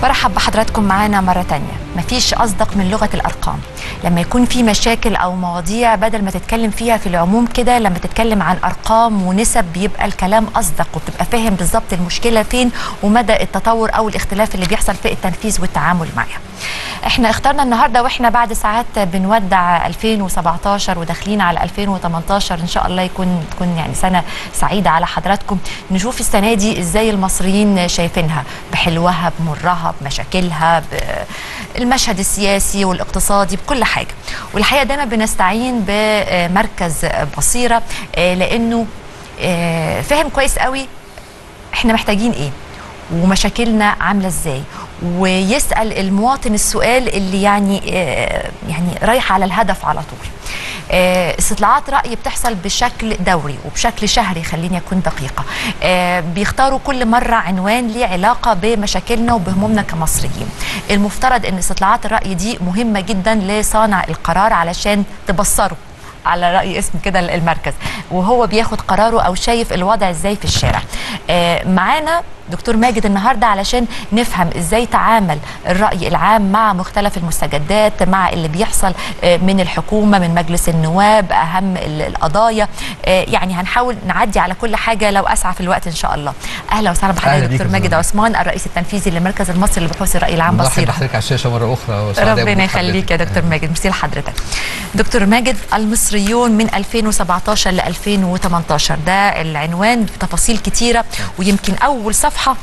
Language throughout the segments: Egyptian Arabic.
برحب بحضراتكم معانا مرة تانية مفيش أصدق من لغة الأرقام لما يكون في مشاكل أو مواضيع بدل ما تتكلم فيها في العموم كده لما تتكلم عن أرقام ونسب بيبقى الكلام أصدق وبتبقى فاهم بالظبط المشكلة فين ومدى التطور أو الاختلاف اللي بيحصل في التنفيذ والتعامل معها احنا اخترنا النهارده واحنا بعد ساعات بنودع 2017 وداخلين على 2018 ان شاء الله يكون تكون يعني سنه سعيده على حضراتكم نشوف السنه دي ازاي المصريين شايفينها بحلوها بمرها بمشاكلها بالمشهد السياسي والاقتصادي بكل حاجه والحقيقه دايما بنستعين بمركز بصيره لانه فاهم كويس قوي احنا محتاجين ايه ومشاكلنا عامله ازاي ويسال المواطن السؤال اللي يعني يعني رايح على الهدف على طول استطلاعات راي بتحصل بشكل دوري وبشكل شهري خليني اكون دقيقه بيختاروا كل مره عنوان ليه علاقه بمشاكلنا وبهمومنا كمصريين المفترض ان استطلاعات الراي دي مهمه جدا لصانع القرار علشان تبصره على راي اسم كده المركز وهو بياخد قراره او شايف الوضع ازاي في الشارع معانا دكتور ماجد النهارده علشان نفهم ازاي تعامل الراي العام مع مختلف المستجدات مع اللي بيحصل من الحكومه من مجلس النواب اهم القضايا يعني هنحاول نعدي على كل حاجه لو اسعى في الوقت ان شاء الله اهلا وسهلا بحضرتك دكتور ماجد عثمان الرئيس التنفيذي للمركز المصري لبحوث الراي العام بصيره حضرتك على الشاشه مره اخرى ربنا يخليك يا دكتور ماجد ميرسي لحضرتك دكتور ماجد المصريون من 2017 ل 2018 ده العنوان بتفاصيل كتيره ويمكن اول صفحه صفحه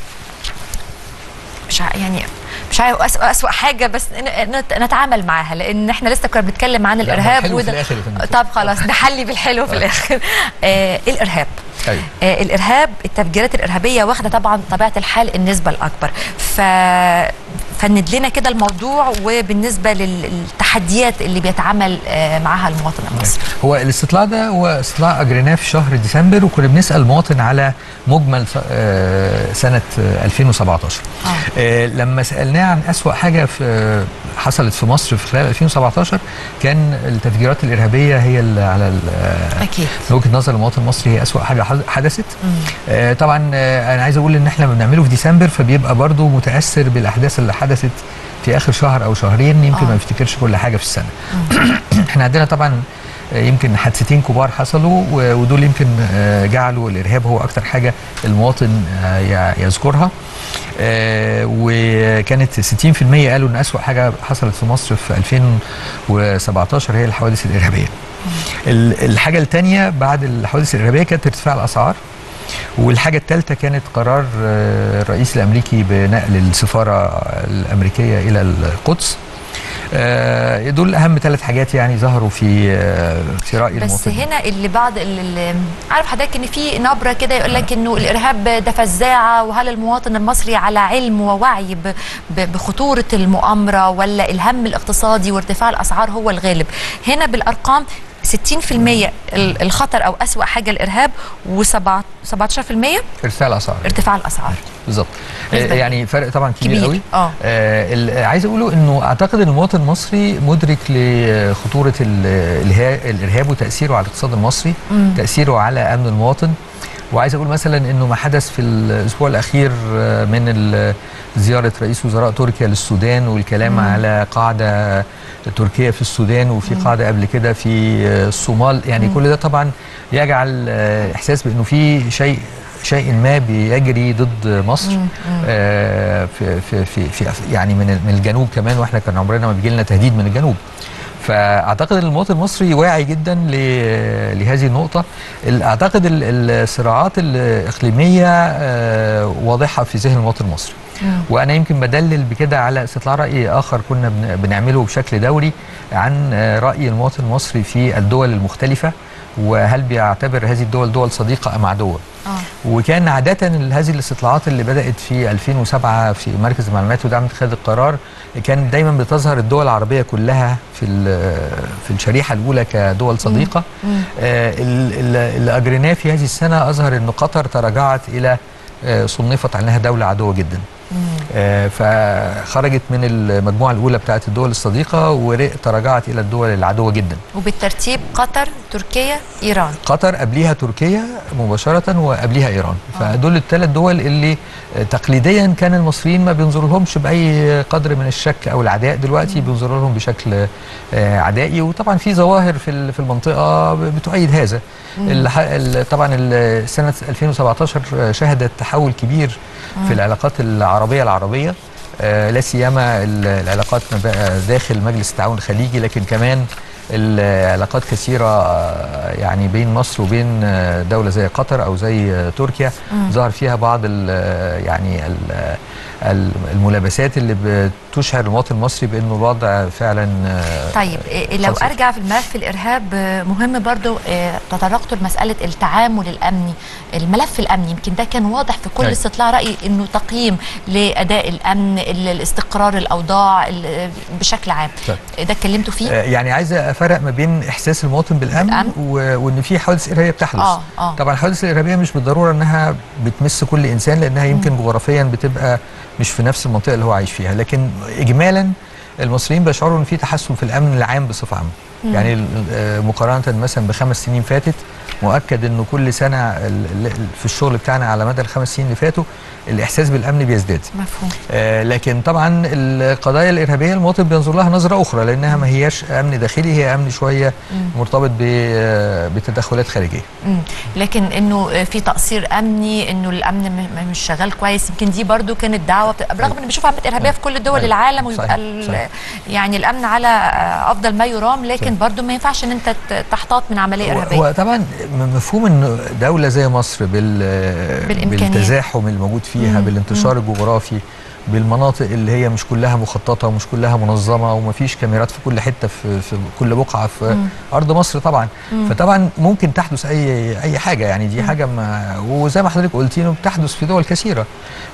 مش يعني مش عارف أسوأ, أسوأ حاجة بس نتعامل معاها لأن احنا لسه كنا بنتكلم عن الإرهاب وده طب خلاص نحلي بالحلو في الآخر آه الإرهاب أيوة. آه الإرهاب التفجيرات الإرهابية واخدة طبعا طبيعة الحال النسبة الأكبر ف فند لنا كده الموضوع وبالنسبه للتحديات اللي بيتعامل معاها المواطن المصري. هو الاستطلاع ده هو استطلاع اجريناه في شهر ديسمبر وكنا بنسال المواطن على مجمل سنه 2017. آه. لما سالناه عن اسوا حاجه في حصلت في مصر في خلال 2017 كان التفجيرات الارهابيه هي اللي على اكيد من وجهه نظر المواطن المصري هي اسوا حاجه حدثت. آه طبعا آه انا عايز اقول ان احنا بنعمله في ديسمبر فبيبقى برضو متاثر بالاحداث اللي حدثت في اخر شهر او شهرين يمكن آه. ما نفتكرش كل حاجه في السنه احنا عندنا طبعا يمكن حادثتين كبار حصلوا ودول يمكن جعلوا الارهاب هو اكتر حاجه المواطن يذكرها وكانت 60% قالوا ان اسوا حاجه حصلت في مصر في 2017 هي الحوادث الارهابيه الحاجه الثانيه بعد الحوادث الارهابيه كانت ارتفاع الاسعار والحاجة الثالثة كانت قرار الرئيس الأمريكي بنقل السفارة الأمريكية إلى القدس دول اهم ثلاث حاجات يعني ظهروا في في راي بس المواطن هنا اللي بعض اللي عارف حضرتك ان في نبره كده يقول لك انه الارهاب ده فزاعه وهل المواطن المصري على علم ووعي بخطوره المؤامره ولا الهم الاقتصادي وارتفاع الاسعار هو الغالب هنا بالارقام 60% الخطر او اسوا حاجه الارهاب و17% ارتفاع الاسعار ارتفاع الاسعار بالظبط يعني فرق طبعا كبير, كبير. قوي اه عايز اقوله انه اعتقد ان المواطن المصري مدرك لخطوره الارهاب وتاثيره على الاقتصاد المصري مم. تاثيره على امن المواطن وعايز اقول مثلا انه ما حدث في الاسبوع الاخير من زياره رئيس وزراء تركيا للسودان والكلام مم. على قاعده تركيا في السودان وفي قاعده قبل كده في الصومال يعني مم. كل ده طبعا يجعل احساس بانه في شيء شيء ما بيجري ضد مصر مم. آه في, في, في, في يعني من من الجنوب كمان واحنا كان عمرنا ما بيجي لنا تهديد من الجنوب فاعتقد ان المواطن المصري واعي جدا لهذه النقطه اعتقد الصراعات الاقليميه آه واضحه في ذهن المواطن المصري مم. وانا يمكن بدلل بكده على استطلاع راي اخر كنا بنعمله بشكل دوري عن راي المواطن المصري في الدول المختلفه وهل بيعتبر هذه الدول دول صديقه ام عدوه آه. وكان عاده هذه الاستطلاعات اللي بدات في 2007 في مركز المعلومات ودعم اتخاذ القرار كان دايما بتظهر الدول العربيه كلها في في الشريحه الاولى كدول صديقه مم. مم. آه اللي اجريناه في هذه السنه اظهر ان قطر تراجعت الى آه صنفت على انها دوله عدوه جدا مم. آه، فخرجت من المجموعه الاولى بتاعت الدول الصديقه وتراجعت الى الدول العدوه جدا وبالترتيب قطر تركيا ايران قطر قبليها تركيا مباشرة وقبليها إيران فدول الثلاث دول اللي آه، تقليديا كان المصريين ما بينظروا لهمش بأي قدر من الشك أو العداء دلوقتي بينظروا لهم بشكل آه، عدائي وطبعا في ظواهر في ال- في المنطقة بتؤيد هذا الح- ال- طبعا ال- سنة 2017 شهدت تحول كبير في العلاقات العربية العربية آه، لا سيما ال- العلاقات ما بقى داخل مجلس التعاون الخليجي لكن كمان العلاقات كثيرة آه، يعني بين مصر وبين آه، دولة زي قطر أو زي آه، تركيا ظهر فيها بعض ال يعني ال ال- الملابسات اللي بتشعر المواطن المصري بأنه الوضع فعلا آه، طيب إيه لو خطير. ارجع في الملف الارهاب آه، مهم برضو آه، تطرقتوا لمساله التعامل الامني الملف الامني يمكن ده كان واضح في كل أيوة. استطلاع راي انه تقييم لاداء الامن ال- الاستقرار الاوضاع ال- بشكل عام طيب. ده اتكلمتوا فيه آه، يعني عايز افرق ما بين احساس المواطن بالامن, بالأمن. و- وان في حوادث ارهابيه بتحدث آه، آه. طبعا الحوادث الارهابيه مش بالضروره انها بتمس كل انسان لانها يمكن جغرافيا بتبقى مش في نفس المنطقه اللي هو عايش فيها لكن اجمالا المصريين بيشعروا ان في تحسن في الامن العام بصفه عامه يعني ال- آه، مقارنه مثلا بخمس سنين فاتت مؤكد انه كل سنه ال- ال- في الشغل بتاعنا على مدى الخمس سنين اللي فاتوا الاحساس بالامن بيزداد مفهوم آه، لكن طبعا القضايا الارهابيه المواطن بينظر لها نظره اخرى لانها ما هياش امن داخلي هي امن شويه مرتبط ب- آه، بتدخلات خارجيه مم. لكن انه في تقصير امني انه الامن م- م- مش شغال كويس يمكن دي برضو كانت دعوه بت- برغم ان بنشوف عمليات ارهابيه في كل دول أيوة. العالم ويبقى صحيح. ال- صحيح. يعني الامن على آه، افضل ما يرام لكن صحيح. برضو ما ينفعش ان انت ت- تحتاط من عمليه هو- ارهابيه هو طبعا م- مفهوم ان دوله زي مصر بال بالإمكانيات. بالتزاحم الموجود فيها مم. بالانتشار الجغرافي بالمناطق اللي هي مش كلها مخططه ومش كلها منظمه ومفيش كاميرات في كل حته في, في كل بقعه في مم. ارض مصر طبعا مم. فطبعا ممكن تحدث اي اي حاجه يعني دي حاجه ما وزي ما حضرتك قلتي انه بتحدث في دول كثيره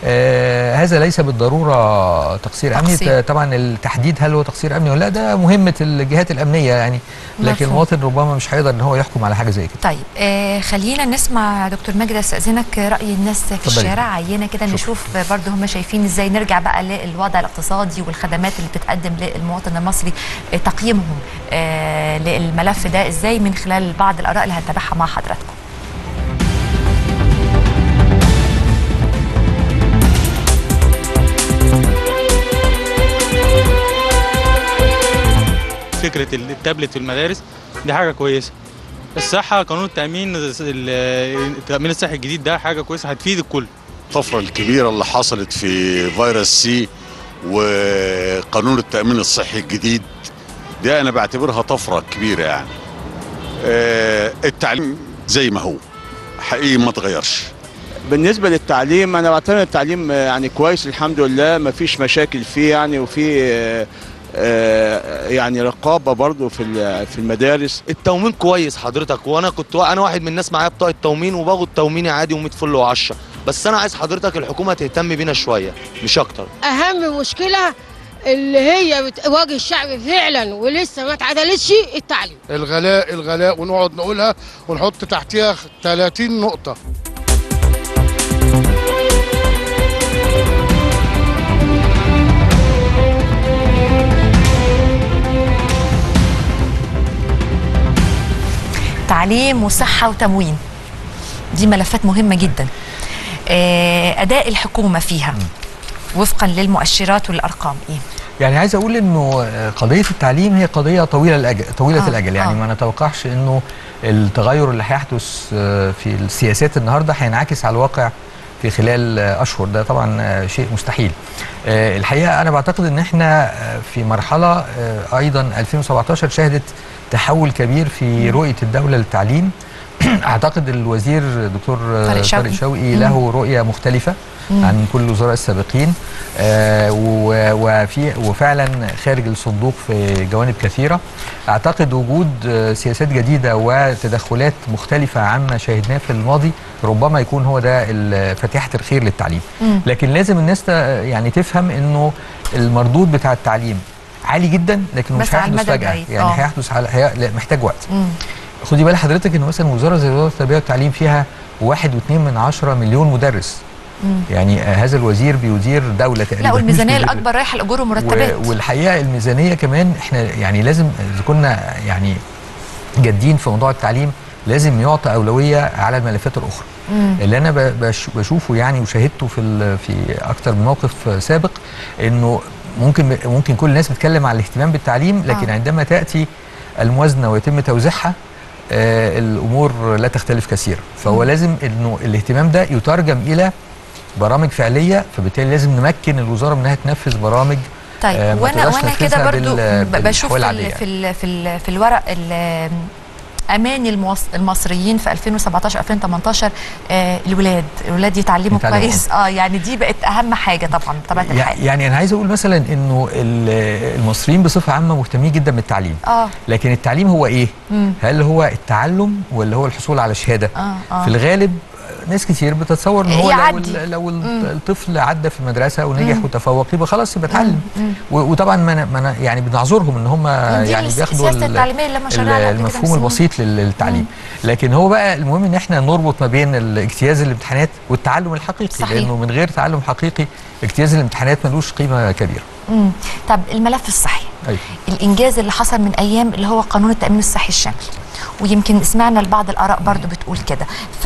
آه هذا ليس بالضروره تقصير امني تقصير. ت- طبعا التحديد هل هو تقصير امني ولا لا ده مهمه الجهات الامنيه يعني لكن مفهوم. المواطن ربما مش هيقدر ان هو يحكم على حاجه زي كده طيب آه خلينا نسمع دكتور مجدي استاذنك راي الناس في اتفضلي. الشارع عينه كده شكرا. نشوف برضو هم شايفين ازاي نرجع بقى للوضع الاقتصادي والخدمات اللي بتتقدم للمواطن المصري آه تقييمهم آه للملف ده ازاي من خلال بعض الاراء اللي هنتابعها مع حضراتكم فكره التابلت في المدارس دي حاجه كويسه الصحه قانون التامين ال- التامين الصحي الجديد ده حاجه كويسه هتفيد الكل الطفرة الكبيرة اللي حصلت في فيروس سي وقانون التأمين الصحي الجديد دي أنا بعتبرها طفرة كبيرة يعني آه، التعليم زي ما هو حقيقي ما تغيرش بالنسبه للتعليم انا بعتبر التعليم آه، يعني كويس الحمد لله ما فيش مشاكل فيه يعني وفي آه، آه، يعني رقابه برضو في ال- في المدارس التومين كويس حضرتك وانا كنت انا واحد من الناس معايا بطاقه تومين وباخد توميني عادي و100 فل و10 بس انا عايز حضرتك الحكومه تهتم بينا شويه مش اكتر اهم مشكله اللي هي بتواجه الشعب فعلا ولسه ما اتعدلتش التعليم الغلاء الغلاء ونقعد نقولها ونحط تحتيها 30 نقطة تعليم وصحه وتموين دي ملفات مهمه جدا آه اداء الحكومه فيها وفقا للمؤشرات والارقام ايه يعني عايز اقول انه آه، قضيه التعليم هي قضيه طويله الاجل طويله آه، آه الاجل يعني آه. ما نتوقعش انه التغير اللي هيحدث آه، في السياسات النهارده هينعكس على الواقع في خلال آه، اشهر ده طبعا آه، شيء مستحيل آه، الحقيقه انا بعتقد ان احنا آه، في مرحله آه، ايضا 2017 شهدت تحول كبير في رؤيه الدوله للتعليم اعتقد الوزير دكتور آه، طارق شوقي. طارق شوقي مم. له رؤيه مختلفه مم. عن كل الوزراء السابقين آه، و- وفي وفعلا خارج الصندوق في جوانب كثيره اعتقد وجود آه، سياسات جديده وتدخلات مختلفه عما شاهدناه في الماضي ربما يكون هو ده ال- فاتحه الخير للتعليم مم. لكن لازم الناس ت- يعني تفهم انه المردود بتاع التعليم عالي جدا لكن بس مش على هيحدث المدى فجاه البعيد. يعني آه. هيحدث على هي... لا، محتاج وقت مم. خدي بال حضرتك ان مثلا وزاره زي وزاره التربيه والتعليم فيها واحد واتنين من عشرة مليون مدرس مم. يعني آه، هذا الوزير بيدير دوله تقريبا لا والميزانيه مش بيدير- الاكبر رايحه الاجور والمرتبات و- والحقيقه الميزانيه كمان احنا يعني لازم اذا كنا يعني جادين في موضوع التعليم لازم يعطى اولويه على الملفات الاخرى مم. اللي انا ب- بش- بشوفه يعني وشاهدته في ال- في اكتر من موقف سابق انه ممكن ممكن كل الناس بتتكلم على الاهتمام بالتعليم لكن آه. عندما تاتي الموازنه ويتم توزيعها آه الامور لا تختلف كثيرا فهو مم. لازم انه الاهتمام ده يترجم الى برامج فعليه فبالتالي لازم نمكن الوزاره من انها تنفذ برامج آه، طيب ما وانا تقدرش وانا كده تنفذها برضو بال- ب- بشوف بالأحوال في العادية ال في ال في, ال في الورق ال- اماني الموص- المصريين في 2017 2018 آه الولاد الولاد يتعلموا يتعلموا. كويس اه يعني دي بقت اهم حاجه طبعا بطبيعه يع- الحال يعني انا عايز اقول مثلا انه ال- المصريين بصفه عامه مهتمين جدا بالتعليم اه لكن التعليم هو ايه مم. هل هو التعلم ولا هو الحصول على شهاده اه اه في الغالب ناس كتير بتتصور ان هو لو, يعدي. ال- لو ال- مم. الطفل عدى في المدرسه ونجح مم. وتفوق يبقى خلاص يبقى اتعلم مم. و- وطبعا ما أنا- ما أنا يعني بنعذرهم ان هم دي يعني الس- بياخدوا السياسه ال- التعليميه اللي لما ال- شرعنا قبل كده المفهوم بسنين. البسيط لل- للتعليم لكن هو بقى المهم ان احنا نربط ما بين الاجتياز الامتحانات والتعلم الحقيقي صحيح. لانه من غير تعلم حقيقي اجتياز الامتحانات ملوش قيمه كبيره مم. طب الملف الصحي أيوة. الانجاز اللي حصل من ايام اللي هو قانون التامين الصحي الشامل ويمكن سمعنا لبعض الاراء برضو بتقول كده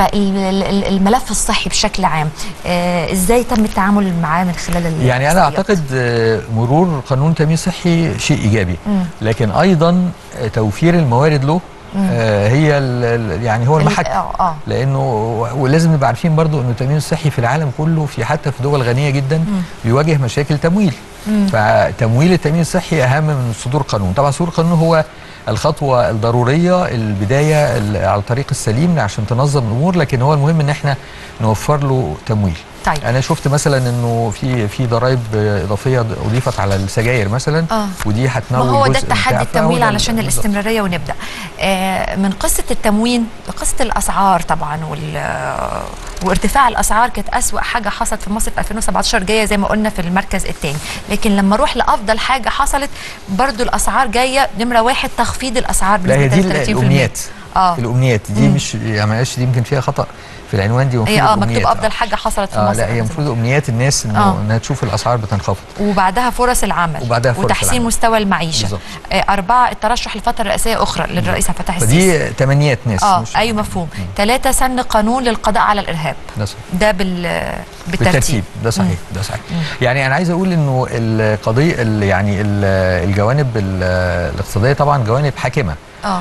فالملف الصحي بشكل عام آه ازاي تم التعامل معاه من خلال ال- يعني انا الإحصائيات؟ اعتقد آه، مرور قانون تامين صحي شيء ايجابي مم. لكن ايضا آه، توفير الموارد له مم. آه، هي ال- ال- يعني هو ال- المحك اه اه لانه ولازم نبقى عارفين برضو انه التامين الصحي في العالم كله في حتى في دول غنيه جدا مم. بيواجه مشاكل تمويل مم. فتمويل التامين الصحي اهم من صدور قانون طبعا صدور قانون هو الخطوه الضروريه البدايه ال- على الطريق السليم عشان تنظم الامور لكن هو المهم ان احنا نوفر له تمويل طيب انا شفت مثلا انه في في ضرائب اضافيه اضيفت على السجاير مثلا اه ودي ما هتنوي هو ده جزء التحدي بتاع- فهو التمويل ده علشان بالظبط. الاستمراريه ونبدا آه من قصه التموين لقصه الاسعار طبعا وال وارتفاع الاسعار كانت اسوا حاجه حصلت في مصر في 2017 جايه زي ما قلنا في المركز الثاني لكن لما اروح لافضل حاجه حصلت برضو الاسعار جايه نمره واحد تخفيض الاسعار لا هي دي بنسبه 30% الامنيات اه الامنيات دي مم. مش يعني معلش دي يمكن فيها خطا في العنوان دي هي المفروض اه الأمنيات. مكتوب افضل حاجه حصلت في اه مصر لا هي المفروض امنيات الناس انه آه. انها تشوف الاسعار بتنخفض وبعدها فرص العمل وبعدها فرص وتحسين العمل. مستوى المعيشه بالظبط. آه أربعة الترشح لفترة رئاسية أخرى للرئيس عبد الفتاح السيسي فدي تمنيات ناس اه مش- ايوه مفهوم ثلاثة سن قانون للقضاء على الارهاب ده صحيح. ده بال بالترتيب بالترتيب ده صحيح ده صحيح يعني انا عايز اقول انه القضيه ال- يعني ال- الجوانب ال- الاقتصاديه طبعا جوانب حاكمه اه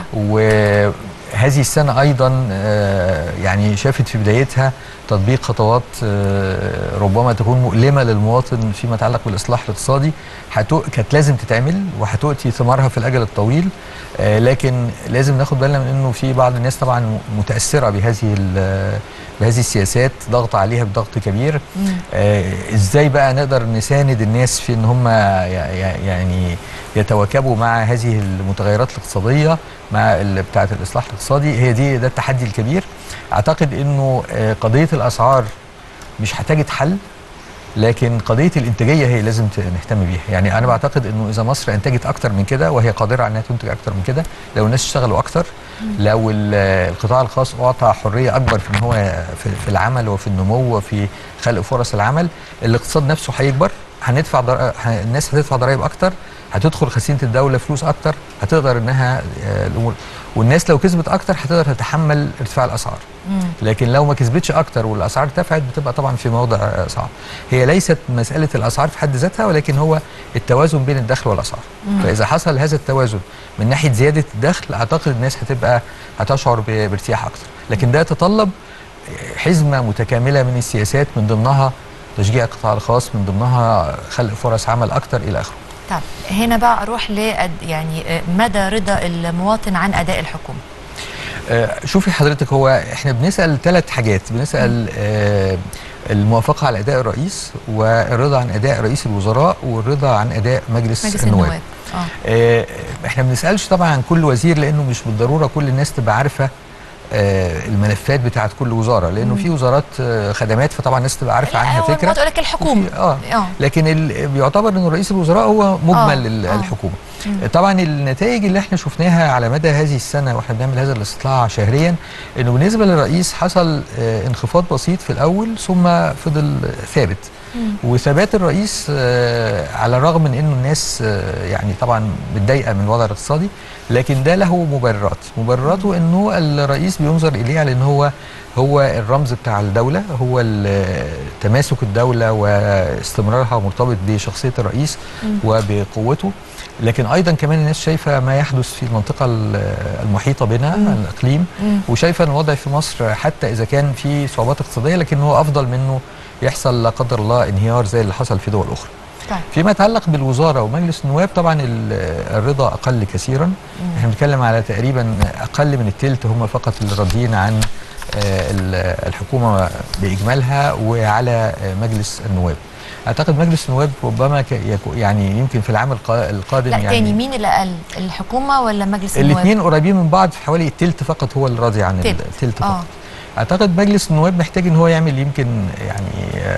وهذه السنه ايضا آه، يعني شافت في بدايتها تطبيق خطوات آه، ربما تكون مؤلمه للمواطن فيما يتعلق بالاصلاح الاقتصادي هتو- كانت لازم تتعمل وهتؤتي ثمارها في الاجل الطويل آه، لكن لازم ناخد بالنا من انه في بعض الناس طبعا متاثره بهذه ال- بهذه السياسات ضغط عليها بضغط كبير مم. آه، ازاي بقى نقدر نساند الناس في ان هم ي- ي- يعني يتواكبوا مع هذه المتغيرات الاقتصاديه مع ال- بتاعه الاصلاح الاقتصادي هي دي ده التحدي الكبير اعتقد انه آه، قضيه الاسعار مش هتجد حل لكن قضيه الانتاجيه هي لازم ت- نهتم بيها يعني انا بعتقد انه اذا مصر انتجت اكتر من كده وهي قادره على انها تنتج اكتر من كده لو الناس اشتغلوا اكتر لو ال- القطاع الخاص اعطى حريه اكبر في ان هو في, في العمل وفي النمو وفي خلق فرص العمل الاقتصاد نفسه هيكبر هندفع در... ه- الناس هتدفع ضرائب اكتر هتدخل خزينه الدوله فلوس اكتر هتقدر انها آه، الامور والناس لو كسبت اكتر هتقدر تتحمل ارتفاع الاسعار مم. لكن لو ما كسبتش اكتر والاسعار ارتفعت بتبقى طبعا في موضع آه، صعب هي ليست مساله الاسعار في حد ذاتها ولكن هو التوازن بين الدخل والاسعار مم. فاذا حصل هذا التوازن من ناحيه زياده الدخل اعتقد الناس هتبقى هتشعر ب- بارتياح اكتر لكن ده يتطلب حزمه متكامله من السياسات من ضمنها تشجيع القطاع الخاص من ضمنها خلق فرص عمل اكتر الى اخره طب هنا بقى اروح ل يعني آه، مدى رضا المواطن عن اداء الحكومه آه، شوفي حضرتك هو احنا بنسال ثلاث حاجات بنسال آه، الموافقه على اداء الرئيس والرضا عن اداء رئيس الوزراء والرضا عن اداء مجلس, مجلس النواب, النواب اه آه، احنا ما بنسالش طبعا عن كل وزير لانه مش بالضروره كل الناس تبقى عارفه آه، الملفات بتاعت كل وزاره لانه في وزارات آه، خدمات فطبعا الناس تبقى عارفه عنها أول ما فكره تقول لك الحكومه وفي- اه اه لكن ال- بيعتبر انه رئيس الوزراء هو مجمل ال- آه. الحكومه طبعا النتائج اللي احنا شفناها على مدى هذه السنه واحنا بنعمل هذا الاستطلاع شهريا انه بالنسبه للرئيس حصل آه، انخفاض بسيط في الاول ثم فضل ثابت وثبات الرئيس آه، على الرغم من انه الناس آه، يعني طبعا متضايقه من الوضع الاقتصادي لكن ده له مبررات مبرراته انه الرئيس بينظر اليه على ان هو هو الرمز بتاع الدوله هو ال- تماسك الدوله واستمرارها مرتبط بشخصيه الرئيس وبقوته لكن ايضا كمان الناس شايفه ما يحدث في المنطقه ال- المحيطه بنا الاقليم وشايفه ان الوضع في مصر حتى اذا كان في صعوبات اقتصاديه لكن هو افضل منه يحصل لا قدر الله انهيار زي اللي حصل في دول اخرى طيب فيما يتعلق بالوزاره ومجلس النواب طبعا ال- الرضا اقل كثيرا احنا بنتكلم على تقريبا اقل من الثلث هم فقط اللي راضيين عن آه، ال- الحكومه باجمالها وعلى آه، مجلس النواب اعتقد مجلس النواب ربما ك- يكو- يعني يمكن في العام القا- القادم لا يعني تاني مين اللي اقل الحكومه ولا مجلس النواب الاثنين قريبين من بعض في حوالي الثلث فقط هو اللي راضي عن تلت. الثلث اه فقط اعتقد مجلس النواب محتاج ان هو يعمل يمكن يعني آه،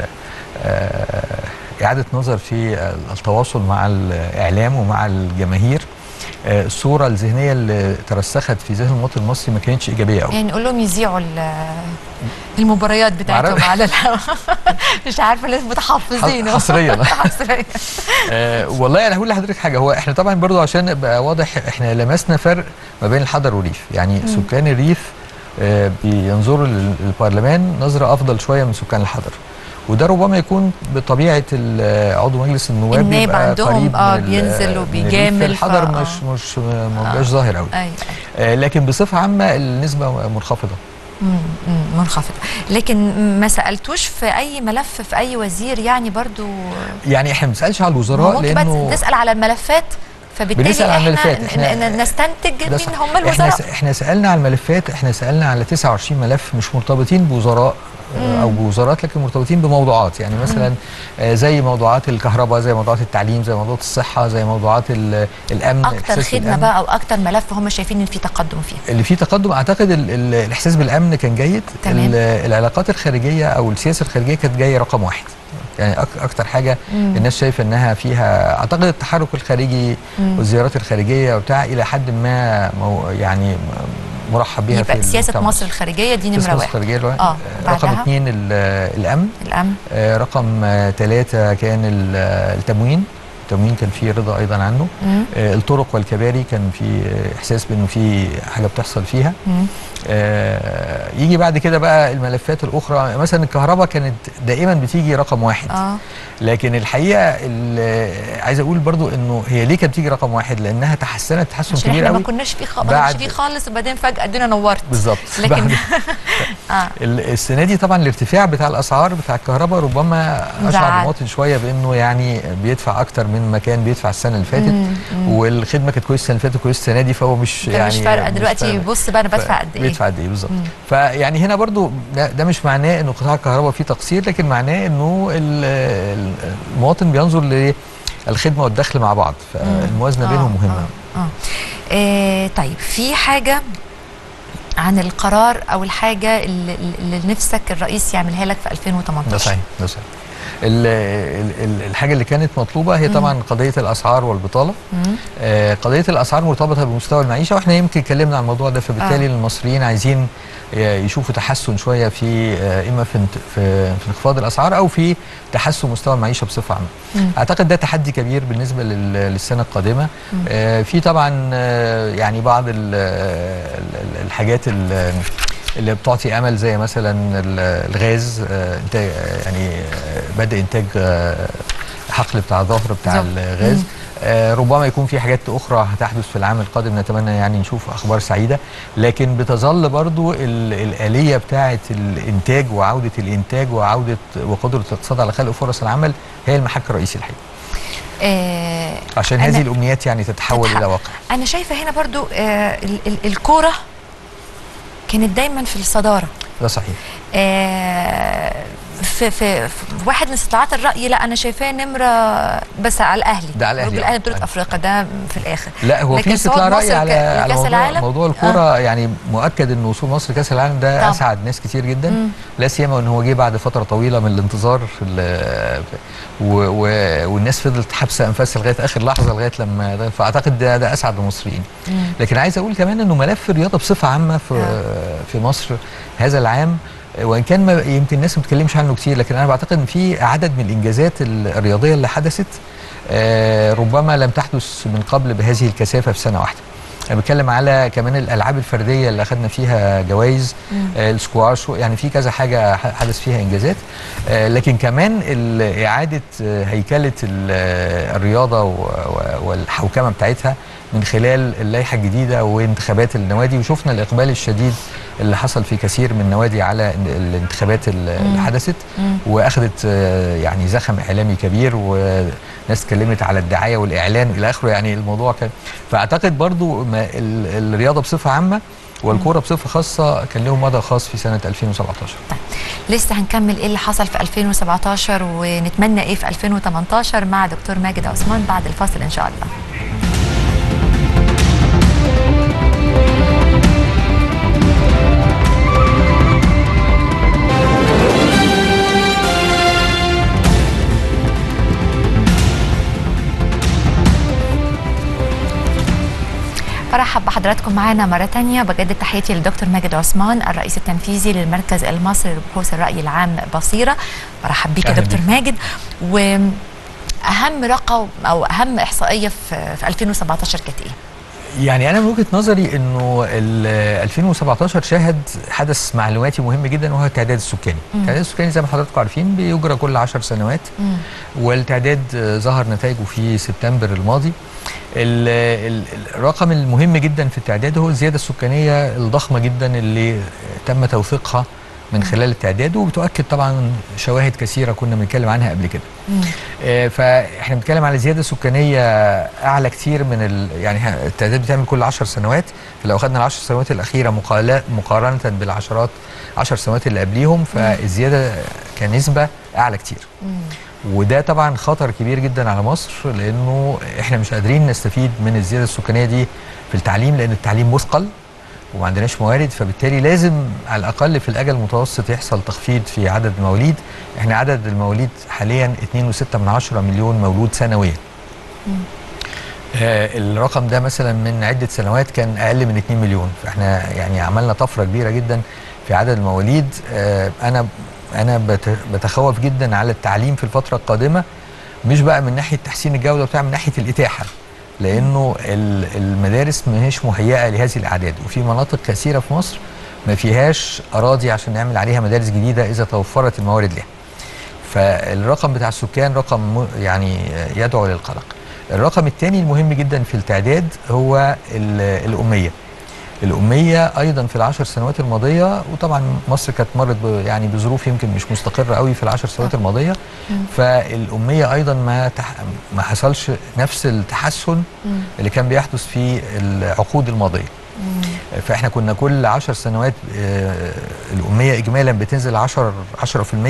آه، اعاده نظر في التواصل مع الاعلام ومع الجماهير آه، الصوره الذهنيه اللي ترسخت في ذهن المواطن المصري ما كانتش ايجابيه قوي يعني نقول لهم يذيعوا ال- المباريات بتاعتهم معرفة. على الهواء مش عارفه ليه متحفظين حصريا. حصريا آه والله انا هقول لحضرتك حاجه هو احنا طبعا برضو عشان نبقى واضح احنا لمسنا فرق ما بين الحضر والريف يعني مم. سكان الريف آه بينظروا لل- للبرلمان نظره افضل شويه من سكان الحضر وده ربما يكون بطبيعه ال- عضو مجلس النواب النائب بيبقى عندهم قريب آه من ال- بينزل من الريف. وبيجامل، في الحضر ف- مش آه. مش ما بيبقاش ظاهر قوي ايوه آه لكن بصفه عامه النسبه منخفضه مم، مم، منخفض لكن ما سالتوش في اي ملف في اي وزير يعني برضو يعني احنا ما بنسالش على الوزراء ممكن بقى لانه تسال على الملفات فبالتالي بنسأل على الملفات. احنا, إحنا- إحنا نستنتج ده مين صح. هم احنا الوزراء س- احنا سالنا على الملفات احنا سالنا على 29 ملف مش مرتبطين بوزراء آه، او بوزارات لكن مرتبطين بموضوعات يعني مثلا آه، زي موضوعات الكهرباء زي موضوعات التعليم زي موضوعات الصحه زي موضوعات ال- الامن اكتر الإحساس خدمه بالأمن. بقى او اكتر ملف هم شايفين ان في تقدم فيه اللي فيه تقدم اعتقد ال ال الاحساس بالامن كان جيد تمام. ال- العلاقات الخارجيه او السياسه الخارجيه كانت جايه رقم واحد يعني أك اكتر حاجه مم. الناس شايفه انها فيها اعتقد التحرك الخارجي مم. والزيارات الخارجيه وبتاع الى حد ما مو يعني م- مرحب بها يبقى في سياسه المجتمع. مصر الخارجيه دي سياسة نمره مصر واحد الخارجيه الواحد. اه رقم بعدها اثنين ال- الامن الامن آه، رقم آه، ثلاثة كان ال- التموين التموين كان فيه رضا ايضا عنه مم. آه، الطرق والكباري كان في آه، احساس بانه في حاجه بتحصل فيها مم. آه، يجي بعد كده بقى الملفات الاخرى مثلا الكهرباء كانت دائما بتيجي رقم واحد اه لكن الحقيقه ال- عايز اقول برضو انه هي ليه كانت بتيجي رقم واحد لانها تحسنت تحسن عشان كبير احنا ما قوي كناش فيه خ... ما بعد- كناش فيه خالص وبعدين فجاه الدنيا نورت بالظبط لكن بعد- اه ال- السنه دي طبعا الارتفاع بتاع الاسعار بتاع الكهرباء ربما اشعر مزعل. المواطن شويه بانه يعني بيدفع اكتر من ما كان بيدفع السنه اللي فاتت مم، مم. والخدمه كانت كويسه السنه اللي فاتت كويسه السنه دي فهو مش ده يعني مش فارقه دلوقتي فارق. بص بقى انا بدفع قد ايه بيدفع قد ايه بالظبط مم. فيعني هنا برضو ده, ده مش معناه انه قطاع الكهرباء فيه تقصير لكن معناه انه ال- ال- المواطن بينظر للخدمه والدخل مع بعض فالموازنه آه، بينهم مهمه آه. آه. آه طيب في حاجه عن القرار او الحاجه اللي, اللي نفسك الرئيس يعملها لك في 2018 ده صحيح ده صحيح ال- ال- ال- الحاجه اللي كانت مطلوبه هي طبعا قضيه الاسعار والبطاله مم. آه، قضيه الاسعار مرتبطه بمستوى المعيشه واحنا يمكن اتكلمنا عن الموضوع ده فبالتالي آه. المصريين عايزين ي- يشوفوا تحسن شويه في آه، اما في انت- في في انخفاض الاسعار او في تحسن مستوى المعيشه بصفه عامه. مم. اعتقد ده تحدي كبير بالنسبه لل- للسنه القادمه مم. آه، في طبعا آه، يعني بعض ال- ال- ال- الحاجات ال- اللي بتعطي امل زي مثلا ال- الغاز آه، انتاج آه، يعني آه، بدء انتاج آه، حقل بتاع ظهر بتاع ظهر. الغاز مم. آه، ربما يكون في حاجات اخرى هتحدث في العام القادم نتمنى يعني نشوف اخبار سعيده لكن بتظل برضو ال- الاليه بتاعه الانتاج وعوده الانتاج وعوده وقدره الاقتصاد على خلق فرص العمل هي المحك الرئيسي الحقيقي آه عشان أنا- هذه الامنيات يعني تتحول تتحقق. الى واقع انا شايفه هنا برضو آه ال- ال- الكوره كانت دايما في الصداره ده صحيح آه في, في, في واحد من استطلاعات الراي لا انا شايفاه نمره بس على الاهلي ده على الأهلي، الاهلي آه. بطوله افريقيا ده في الاخر لا هو لكن في صعود استطلاع راي مصر على ك- على لكأس موضوع, العالم؟ موضوع الكوره آه. يعني مؤكد ان وصول مصر كاس العالم ده طبعا. اسعد ناس كتير جدا مم. لا سيما ان هو جه بعد فتره طويله من الانتظار ال- و و والناس فضلت حابسه انفاسها لغايه اخر لحظه لغايه لما ده فاعتقد ده, ده اسعد المصريين مم. لكن عايز اقول كمان انه ملف الرياضه بصفه عامه في آه. في مصر هذا العام وان كان ما يمكن الناس ما بتتكلمش عنه كتير لكن انا بعتقد ان في عدد من الانجازات الرياضيه اللي حدثت آه، ربما لم تحدث من قبل بهذه الكثافه في سنه واحده انا بتكلم على كمان الالعاب الفرديه اللي اخذنا فيها جوائز مم. آه، السكواش يعني في كذا حاجه ح- حدث فيها انجازات آه، لكن كمان ال- اعاده آه، هيكله ال- آه، الرياضه و- و- والحوكمه بتاعتها من خلال اللائحه الجديده وانتخابات النوادي وشفنا الاقبال الشديد اللي حصل في كثير من النوادي على ال- الانتخابات ال- اللي مم. حدثت مم. واخذت آه، يعني زخم اعلامي كبير وناس اتكلمت على الدعايه والاعلان الى اخره يعني الموضوع كان فاعتقد برضو ما ال- الرياضه بصفه عامه والكوره بصفه خاصه كان لهم مدى خاص في سنه 2017 لسه هنكمل ايه اللي حصل في 2017 ونتمنى ايه في 2018 مع دكتور ماجد عثمان بعد الفاصل ان شاء الله برحب بحضراتكم معانا مرة تانية بجدد تحياتي للدكتور ماجد عثمان الرئيس التنفيذي للمركز المصري لبحوث الرأي العام بصيرة برحب بيك يا أهلا دكتور بيك. ماجد وأهم رقم أو أهم إحصائية في, في 2017 كانت إيه؟ يعني انا من وجهه نظري انه ال 2017 شهد حدث معلوماتي مهم جدا وهو التعداد السكاني مم. التعداد السكاني زي ما حضراتكم عارفين بيجرى كل 10 سنوات مم. والتعداد آه، ظهر نتائجه في سبتمبر الماضي ال- ال- الرقم المهم جدا في التعداد هو الزياده السكانيه الضخمه جدا اللي تم توثيقها من خلال التعداد وبتؤكد طبعا شواهد كثيره كنا بنتكلم عنها قبل كده مم. آه، فاحنا بنتكلم على زياده سكانيه اعلى كتير من ال... يعني ه- التعداد بتعمل كل 10 سنوات فلو اخذنا ال 10 سنوات الاخيره مقالا- مقارنه بالعشرات 10 سنوات اللي قبليهم فالزياده كنسبه اعلى كتير مم. وده طبعا خطر كبير جدا على مصر لانه احنا مش قادرين نستفيد من الزياده السكانيه دي في التعليم لان التعليم مثقل وما عندناش موارد فبالتالي لازم على الاقل في الاجل المتوسط يحصل تخفيض في عدد المواليد احنا عدد المواليد حاليا 2.6 من عشرة مليون مولود سنويا آه الرقم ده مثلا من عده سنوات كان اقل من 2 مليون فاحنا يعني عملنا طفره كبيره جدا في عدد المواليد آه انا انا بت- بتخوف جدا على التعليم في الفتره القادمه مش بقى من ناحيه تحسين الجوده بتاع من ناحيه الاتاحه لانه ال- المدارس مش مهيئه لهذه الاعداد وفي مناطق كثيره في مصر ما فيهاش اراضي عشان نعمل عليها مدارس جديده اذا توفرت الموارد لها فالرقم بتاع السكان رقم م- يعني يدعو للقلق الرقم الثاني المهم جدا في التعداد هو ال- الاميه الأمية أيضا في العشر سنوات الماضية وطبعا مصر كانت مرت ب- يعني بظروف يمكن مش مستقرة قوي في العشر سنوات الماضية فالأمية أيضا ما تح ما حصلش نفس التحسن مم. اللي كان بيحدث في العقود الماضية مم. فاحنا كنا كل عشر سنوات آه، الأمية إجمالا بتنزل 10 10%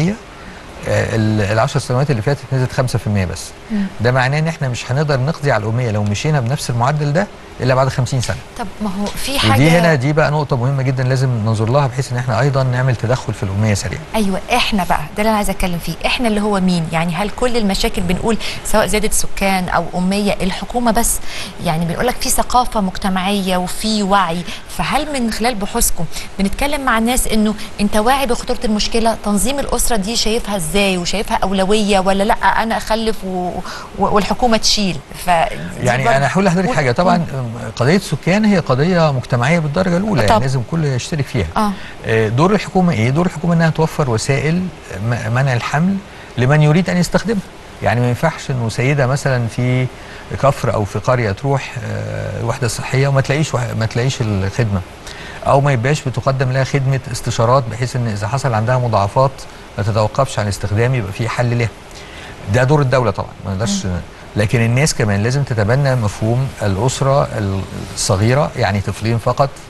آه، ال- العشر سنوات اللي فاتت نزلت 5% بس مم. ده معناه ان احنا مش هنقدر نقضي على الأمية لو مشينا بنفس المعدل ده إلا بعد 50 سنة طب ما هو في حاجة ودي هنا دي بقى نقطة مهمة جدا لازم ننظر لها بحيث ان احنا ايضا نعمل تدخل في الأمية سريعا. ايوه احنا بقى ده اللي انا عايزه اتكلم فيه احنا اللي هو مين يعني هل كل المشاكل بنقول سواء زياده سكان او اميه الحكومه بس يعني بنقول لك في ثقافه مجتمعيه وفي وعي فهل من خلال بحوثكم بنتكلم مع الناس انه انت واعي بخطوره المشكله تنظيم الاسره دي شايفها ازاي وشايفها اولويه ولا لا انا اخلف و... و... والحكومه تشيل ف يعني انا هقول لحضرتك حاجة طبعا قضية السكان هي قضية مجتمعية بالدرجة الأولى طبعا. يعني لازم كل يشترك فيها. اه آه، دور الحكومة ايه؟ دور الحكومة انها توفر وسائل م- منع الحمل لمن يريد ان يستخدمها. يعني ما ينفعش انه سيدة مثلا في كفر او في قرية تروح آه، وحدة صحية وما تلاقيش وح- ما تلاقيش الخدمة. او ما يبقاش بتقدم لها خدمة استشارات بحيث ان اذا حصل عندها مضاعفات ما تتوقفش عن استخدام يبقى في حل لها. ده دور الدولة طبعا ما نقدرش لكن الناس كمان لازم تتبنى مفهوم الأسرة الصغيرة يعني طفلين فقط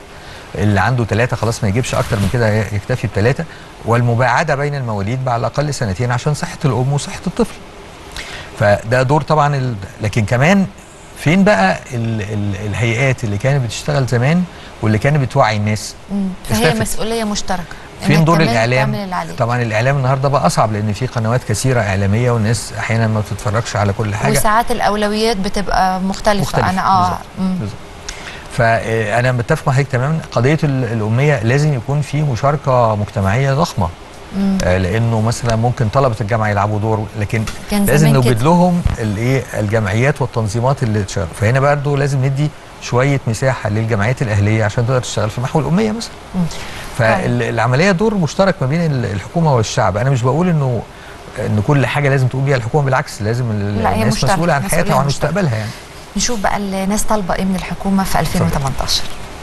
اللي عنده ثلاثة خلاص ما يجيبش أكتر من كده يكتفي بثلاثة والمباعدة بين المواليد بقى على الأقل سنتين عشان صحة الأم وصحة الطفل فده دور طبعا ال... لكن كمان فين بقى ال... ال... الهيئات اللي كانت بتشتغل زمان واللي كانت بتوعي الناس مم. فهي اختفت. مسؤوليه مشتركه فين إنك دور كمان الاعلام تعمل اللي عليك. طبعا الاعلام النهارده بقى اصعب لان في قنوات كثيره اعلاميه والناس احيانا ما بتتفرجش على كل حاجه وساعات الاولويات بتبقى مختلفه, مختلفة، انا اه بالظبط، مم. بالظبط. فانا متفق مع حضرتك تماما قضيه ال- الاميه لازم يكون في مشاركه مجتمعيه ضخمه مم. آه، لانه مثلا ممكن طلبه الجامعه يلعبوا دور لكن كان لازم زمان نوجد كده. لهم الايه الجمعيات والتنظيمات اللي تشارك فهنا برضه لازم ندي شويه مساحه للجمعيات الاهليه عشان تقدر تشتغل في محو الاميه مثلا مم. فالعمليه دور مشترك ما بين ال- الحكومه والشعب انا مش بقول انه ان كل حاجه لازم تقوم بيها الحكومه بالعكس لازم ال- لا، هي الناس مشتركة، مسؤوله عن مسؤولية حياتها وعن مشتركة. مستقبلها يعني نشوف بقى الناس طالبه ايه من الحكومه في 2018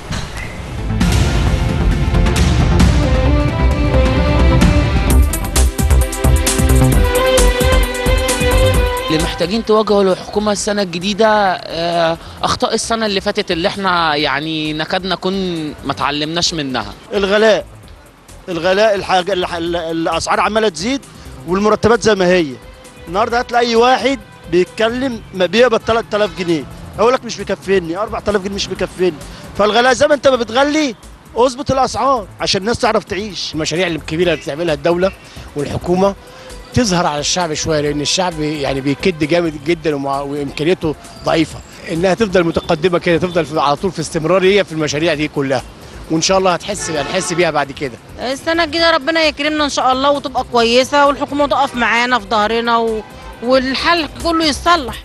اللي محتاجين تواجهوا الحكومة السنة الجديدة آه، أخطاء السنة اللي فاتت اللي احنا يعني نكاد نكون ما تعلمناش منها الغلاء الغلاء الحاجة الح- ال- الاسعار عماله تزيد والمرتبات زي ما هي النهارده هتلاقي اي واحد بيتكلم ما بيقبض 3000 جنيه اقول لك مش مكفيني 4000 جنيه مش مكفيني فالغلاء زي ما انت ما بتغلي اظبط الاسعار عشان الناس تعرف تعيش المشاريع الكبيره اللي بتعملها الدوله والحكومه تظهر على الشعب شويه لان الشعب يعني بيكد جامد جدا ومع- وامكانياته ضعيفه انها تفضل متقدمه كده تفضل في على طول في استمراريه في المشاريع دي كلها وان شاء الله هتحس هنحس بيها بعد كده السنة الجديدة ربنا يكرمنا إن شاء الله وتبقى كويسة والحكومة تقف معانا في ظهرنا و... والحل كله يتصلح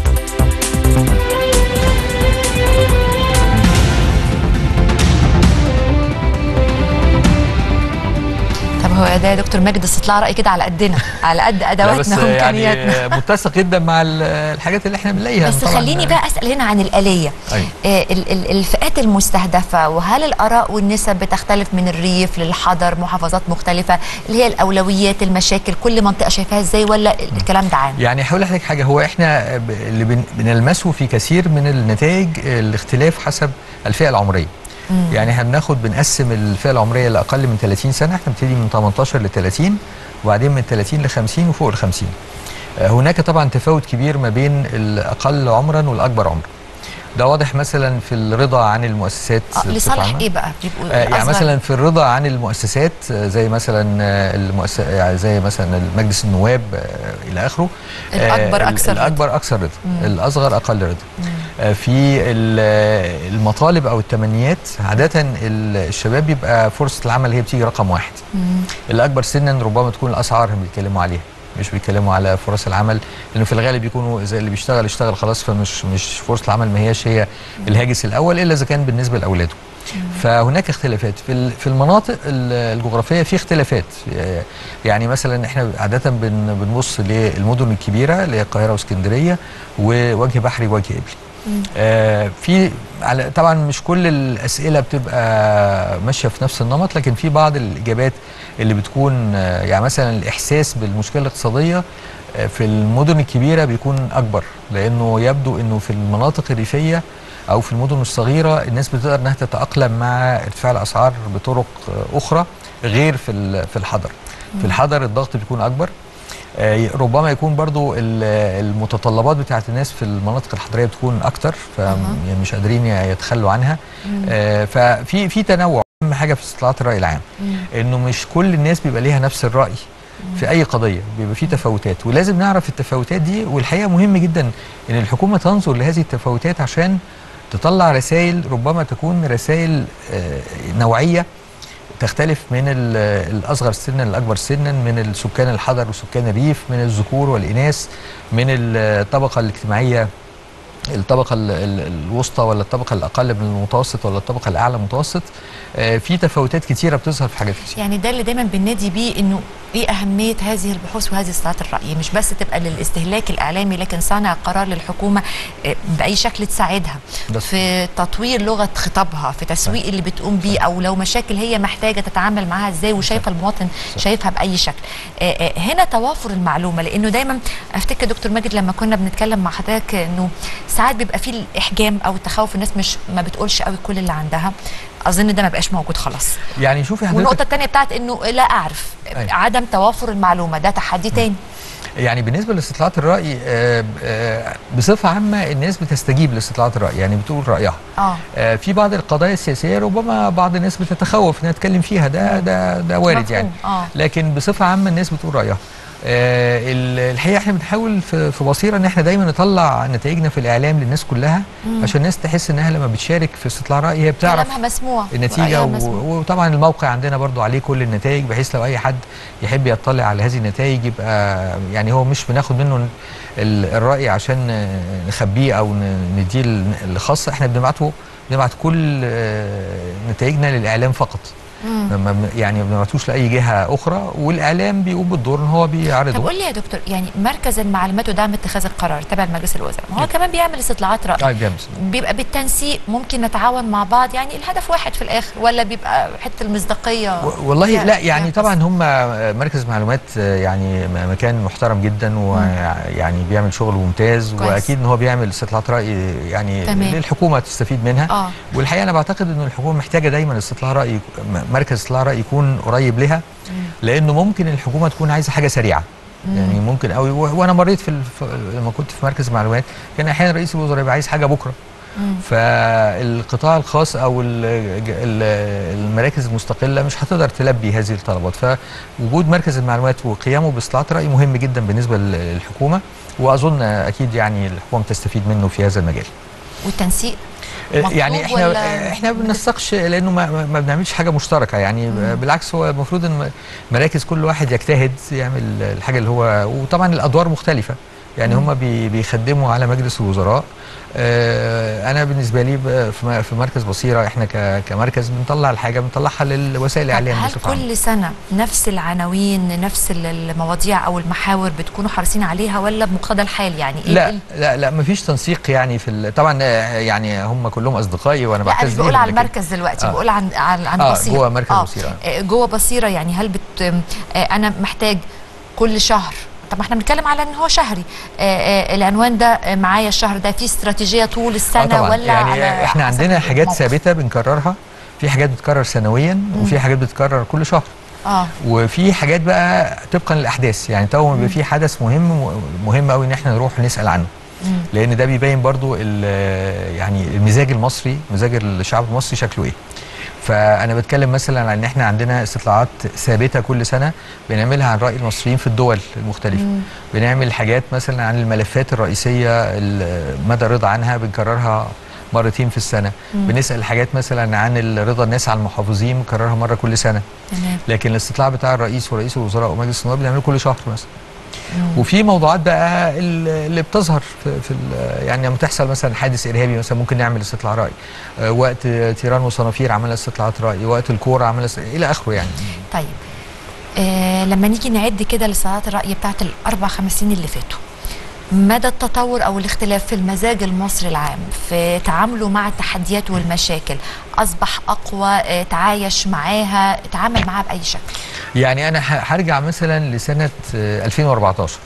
طب هو ده يا دكتور ماجد استطلاع راي كده على قدنا على قد لا بس ادواتنا وامكانياتنا يعني متسق جدا مع ال- الحاجات اللي احنا بنلاقيها بس طبعاً. خليني بقى اسال هنا عن الاليه أيوة. آه، ال- ال- الفئات المستهدفه وهل الاراء والنسب بتختلف من الريف للحضر محافظات مختلفه اللي هي الاولويات المشاكل كل منطقه شايفاها ازاي ولا الكلام ده عام يعني هقول لحضرتك حاجه هو احنا ب- اللي بن- بنلمسه في كثير من النتائج الاختلاف حسب الفئه العمريه مم. يعني احنا بناخد بنقسم الفئه العمريه لاقل من 30 سنه احنا بنبتدي من 18 ل 30 وبعدين من 30 ل 50 وفوق ال 50 آه، هناك طبعا تفاوت كبير ما بين الاقل عمرا والاكبر عمرا ده واضح مثلا في الرضا عن المؤسسات آه بصفة لصالح عامة. ايه بقى بيبقوا آه، يعني الأصغر؟ مثلا في الرضا عن المؤسسات آه، زي مثلا آه، المؤسس يعني زي مثلا مجلس النواب آه، الى اخره آه، الأكبر ال- أكثر رضا. الاكبر اكثر رضا مم. الاصغر اقل رضا آه، في ال- آه، المطالب او التمنيات عاده ال- الشباب بيبقى فرصه العمل هي بتيجي رقم واحد مم. الاكبر سنا ربما تكون الاسعار هم بيتكلموا عليها مش بيتكلموا على فرص العمل لانه في الغالب بيكونوا زي اللي بيشتغل اشتغل خلاص فمش مش فرصه العمل ما هياش هي الهاجس الاول الا اذا كان بالنسبه لاولاده فهناك اختلافات في ال- في المناطق ال- الجغرافيه في اختلافات آه، يعني مثلا احنا عاده بن- بنبص للمدن الكبيره اللي هي القاهره واسكندريه ووجه بحري ووجه قبلي آه، في على طبعا مش كل الاسئله بتبقى ماشيه في نفس النمط لكن في بعض الاجابات اللي بتكون آه، يعني مثلا الاحساس بالمشكله الاقتصاديه آه، في المدن الكبيره بيكون اكبر لانه يبدو انه في المناطق الريفيه او في المدن الصغيره الناس بتقدر انها تتاقلم مع ارتفاع الاسعار بطرق آه، اخرى غير في ال- في الحضر في الحضر الضغط بيكون اكبر آه، ربما يكون برضو ال- المتطلبات بتاعت الناس في المناطق الحضريه بتكون اكتر فمش قادرين يتخلوا عنها مم. آه، ففي في تنوع اهم حاجه في استطلاعات الراي العام مم. انه مش كل الناس بيبقى ليها نفس الراي في اي قضيه بيبقى في تفاوتات ولازم نعرف التفاوتات دي والحقيقه مهم جدا ان الحكومه تنظر لهذه التفاوتات عشان تطلع رسائل ربما تكون رسائل آه، نوعيه تختلف من ال- الاصغر سنا للاكبر سنا من السكان الحضر وسكان الريف من الذكور والاناث من الطبقه الاجتماعيه الطبقه ال- ال- الوسطى ولا الطبقه الاقل من المتوسط ولا الطبقه الاعلى متوسط آه، في تفاوتات كتيره بتظهر في حاجات كتير يعني ده اللي دايما بننادي بيه انه ايه اهميه هذه البحوث وهذه استطلاعات الراي مش بس تبقى للاستهلاك الاعلامي لكن صانع قرار للحكومه آه، باي شكل تساعدها بس. في تطوير لغه خطابها في تسويق اللي بتقوم بيه او لو مشاكل هي محتاجه تتعامل معاها ازاي وشايفه المواطن شايفها باي شكل آه، آه، هنا توافر المعلومه لانه دايما افتكر دكتور ماجد لما كنا بنتكلم مع حضرتك انه ساعات بيبقى فيه الاحجام او التخوف الناس مش ما بتقولش قوي كل اللي عندها اظن ده ما بقاش موجود خلاص يعني شوفي والنقطه حضرتك الثانيه بتاعت انه لا اعرف أيوة. عدم توافر المعلومه ده تحدي تاني يعني بالنسبه لاستطلاعات الراي آه، آه، بصفه عامه الناس بتستجيب لاستطلاعات الراي يعني بتقول رايها اه آه، في بعض القضايا السياسيه ربما بعض الناس بتتخوف انها تتكلم فيها ده ده ده وارد مفهوم. يعني اه لكن بصفه عامه الناس بتقول رايها آه، ال- الحقيقه احنا بنحاول في في بصيره ان احنا دايما نطلع نتائجنا في الاعلام للناس كلها مم. عشان الناس تحس انها لما بتشارك في استطلاع راي هي بتعرف كلامها مسموع النتيجه ورأيها و... مسموع. وطبعا الموقع عندنا برضو عليه كل النتائج بحيث لو اي حد يحب يطلع على هذه النتائج يبقى يعني هو مش بناخد منه ال- الراي عشان نخبيه او ن- نديه ال- الخاص احنا بنبعته بنبعت كل آه، نتائجنا للاعلام فقط مم. ما بن- يعني ما بنبعتوش لاي جهه اخرى والاعلام بيقوم بالدور ان هو طب بيعرضه قول لي يا دكتور يعني مركز المعلومات ودعم اتخاذ القرار تبع مجلس الوزراء ما هو كمان بيعمل استطلاعات راي اه بيعمل بيبقى بالتنسيق ممكن نتعاون مع بعض يعني الهدف واحد في الاخر ولا بيبقى حته المصداقيه و- والله فيها- لا فيها يعني قصة؟ طبعا هم مركز معلومات يعني م- مكان محترم جدا ويعني بيعمل شغل ممتاز كويس. واكيد ان هو بيعمل استطلاعات راي يعني تمام. للحكومه تستفيد منها اه والحقيقه انا بعتقد ان الحكومه محتاجه دايما استطلاع راي م- مركز استطلاع راي يكون قريب لها لانه ممكن الحكومه تكون عايزه حاجه سريعه يعني ممكن قوي و- وانا مريت في الف... لما كنت في مركز معلومات كان احيانا رئيس الوزراء يبقى عايز حاجه بكره مم. فالقطاع الخاص او ال- ال- المراكز المستقله مش هتقدر تلبي هذه الطلبات فوجود مركز المعلومات وقيامه باستطلاعات راي مهم جدا بالنسبه للحكومه واظن اكيد يعني الحكومه تستفيد منه في هذا المجال والتنسيق مطلوب يعني احنا ولا- احنا ما بننسقش لانه ما, ما- ما بنعملش حاجه مشتركه يعني بالعكس هو المفروض ان مراكز كل واحد يجتهد يعمل الحاجه اللي هو وطبعا الادوار مختلفه يعني هم بي بيخدموا على مجلس الوزراء آه، انا بالنسبه لي ب- في م- في مركز بصيره احنا ك- كمركز بنطلع الحاجه بنطلعها للوسائل طب الاعلام هل بصفة عامة. كل سنه نفس العناوين نفس ال- المواضيع او المحاور بتكونوا حريصين عليها ولا بمقتضى الحال يعني ايه لا ال- لا لا ما فيش تنسيق يعني في ال- طبعا آه، يعني هم كلهم اصدقائي وانا لا انا بعتز مش بقول بيهم، على لكن- المركز دلوقتي آه. بقول عن عن عن آه، بصيره جوه مركز بصيرة. آه، جوه بصيره يعني هل بت آه، انا محتاج كل شهر طب ما احنا بنتكلم على ان هو شهري آه، آه، العنوان ده آه، معايا الشهر ده في استراتيجيه طول آه السنه طبعا ولا يعني على احنا حسب عندنا حاجات الموقف؟ ثابته بنكررها في حاجات بتتكرر سنويا وفي حاجات بتتكرر كل شهر اه وفي حاجات بقى طبقا للاحداث يعني تو ما بيبقى في حدث مهم مهم قوي ان احنا نروح نسال عنه مم. لان ده بيبين برضو ال- يعني المزاج المصري مزاج الشعب المصري شكله ايه فانا بتكلم مثلا عن ان احنا عندنا استطلاعات ثابته كل سنه بنعملها عن راي المصريين في الدول المختلفه مم. بنعمل حاجات مثلا عن الملفات الرئيسيه ال- مدى الرضا عنها بنكررها مرتين في السنه مم. بنسال حاجات مثلا عن رضا الناس على المحافظين بنكررها مره كل سنه تمام لكن الاستطلاع بتاع الرئيس ورئيس الوزراء ومجلس النواب بنعمله كل شهر مثلا مم. وفي موضوعات بقى ال- اللي بتظهر في, في ال- يعني لما تحصل مثلا حادث ارهابي مثلا ممكن نعمل استطلاع راي آه، وقت تيران وصنافير عملنا استطلاعات راي وقت الكوره عملنا است- الى اخره يعني طيب آه لما نيجي نعد كده لساعات الرأي بتاعت الأربع خمس سنين اللي فاتوا مدى التطور أو الاختلاف في المزاج المصري العام في تعامله مع التحديات والمشاكل أصبح أقوى آه تعايش معاها تعامل معاها بأي شكل يعني انا ه- هرجع مثلا لسنه آه، 2014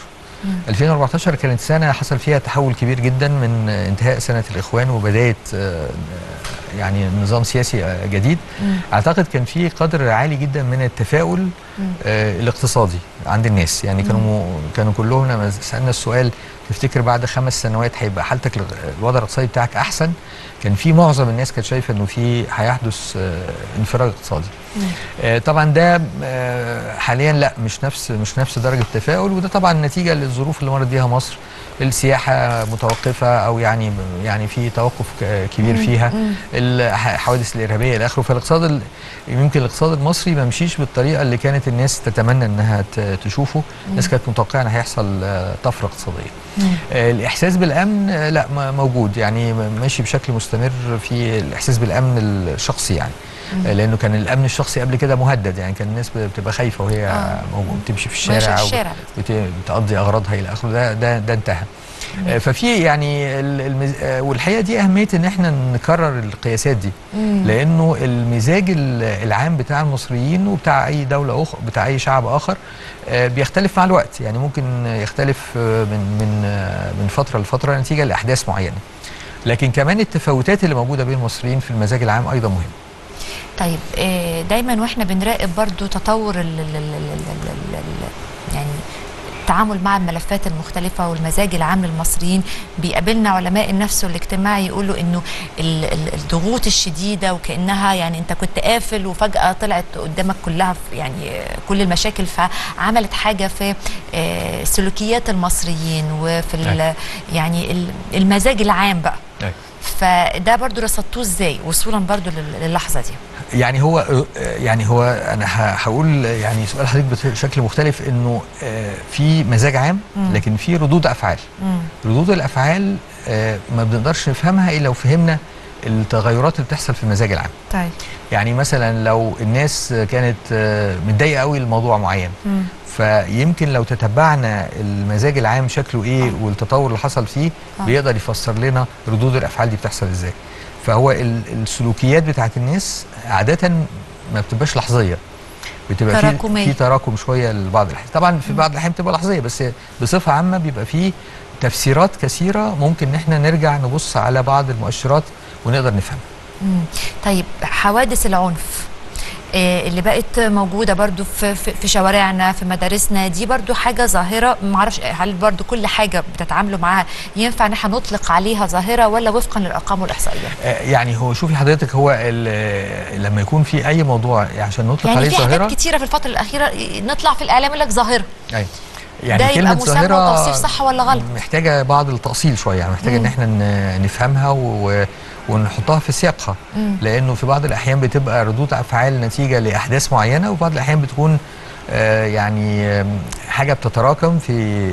2014 كانت سنه حصل فيها تحول كبير جدا من آه، انتهاء سنه الاخوان وبدايه آه، يعني نظام سياسي آه، جديد مم. اعتقد كان في قدر عالي جدا من التفاؤل مم. آه الاقتصادي عند الناس يعني كانوا م- كانوا كلهم لما سالنا السؤال تفتكر بعد خمس سنوات هيبقى حالتك الغ- الوضع الاقتصادي بتاعك احسن كان في معظم الناس كانت شايفه انه في هيحدث آه انفراج اقتصادي مم. آه طبعا ده آه حاليا لا مش نفس مش نفس درجه التفاؤل وده طبعا نتيجه للظروف اللي مرت بيها مصر السياحه متوقفه او يعني يعني في توقف ك- كبير مم. فيها مم. الحوادث الارهابيه الى اخره فالاقتصاد ال- يمكن الاقتصاد المصري ما مشيش بالطريقه اللي كانت الناس تتمنى انها ت- تشوفه الناس كانت متوقعه ان هيحصل آه، طفره اقتصاديه مم. آه، الاحساس بالامن آه، لا ما- موجود يعني م- ماشي بشكل مستمر في الاحساس بالامن الشخصي يعني مم. آه، لانه كان الامن الشخصي قبل كده مهدد يعني كان الناس بتبقى خايفه وهي آه. موجودة بتمشي في ماشية الشارع في أو الشارع. بت- بتقضي اغراضها الى اخره ده ده ده انتهى آه، ففي يعني ال- المز... آه، والحقيقه دي اهميه ان احنا نكرر القياسات دي مم. لانه المزاج ال- العام بتاع المصريين وبتاع اي دوله اخرى بتاع اي شعب اخر آه، بيختلف مع الوقت يعني ممكن يختلف آه، من من آه، من فتره لفتره نتيجه لاحداث معينه لكن كمان التفاوتات اللي موجوده بين المصريين في المزاج العام ايضا مهم طيب آه، دايما واحنا بنراقب برضو تطور ال ال ال ال ال ال ال يعني التعامل مع الملفات المختلفة والمزاج العام للمصريين بيقابلنا علماء النفس والاجتماعي يقولوا انه ال- ال- الضغوط الشديدة وكأنها يعني انت كنت قافل وفجأة طلعت قدامك كلها في- يعني آه، كل المشاكل فعملت حاجة في آه، سلوكيات المصريين وفي ال- يعني ال- المزاج العام بقى فده برضو رصدتوه ازاي وصولا برضو لل- للحظة دي يعني هو آه، يعني هو انا ه- هقول يعني سؤال حضرتك بشكل مختلف انه آه، في مزاج عام مم. لكن في ردود افعال مم. ردود الافعال آه، ما بنقدرش نفهمها الا لو فهمنا التغيرات اللي بتحصل في المزاج العام طيب يعني مثلا لو الناس كانت آه، متضايقه قوي لموضوع معين مم. فيمكن لو تتبعنا المزاج العام شكله ايه والتطور اللي حصل فيه آه. بيقدر يفسر لنا ردود الافعال دي بتحصل ازاي فهو ال- السلوكيات بتاعت الناس عاده ما بتبقاش لحظيه بتبقى في تراكمية. في تراكم شويه لبعض الاحيان طبعا في بعض الاحيان بتبقى لحظيه بس بصفه عامه بيبقى في تفسيرات كثيره ممكن ان احنا نرجع نبص على بعض المؤشرات ونقدر نفهمها مم. طيب حوادث العنف آه، اللي بقت موجودة برضو في, في, في شوارعنا في مدارسنا دي برضو حاجة ظاهرة معرفش هل برضو كل حاجة بتتعاملوا معاها ينفع ان احنا نطلق عليها ظاهرة ولا وفقا للأرقام والإحصائيات آه، يعني هو شوفي حضرتك هو ال- لما يكون في اي موضوع عشان نطلق يعني عليه في ظاهره حاجات كتيرة في الفترة الأخيرة نطلع في الإعلام يقول لك ظاهرة أيوة. ده يعني يبقى كلمة مسمى ظاهرة وتوصيف صح ولا غلط محتاجة بعض التأصيل شوية يعني محتاجة مم. ان احنا ن- نفهمها و... ونحطها في سياقها مم. لانه في بعض الاحيان بتبقى ردود افعال نتيجة لاحداث معينة وفي بعض الاحيان بتكون آه، يعني آم، حاجة بتتراكم في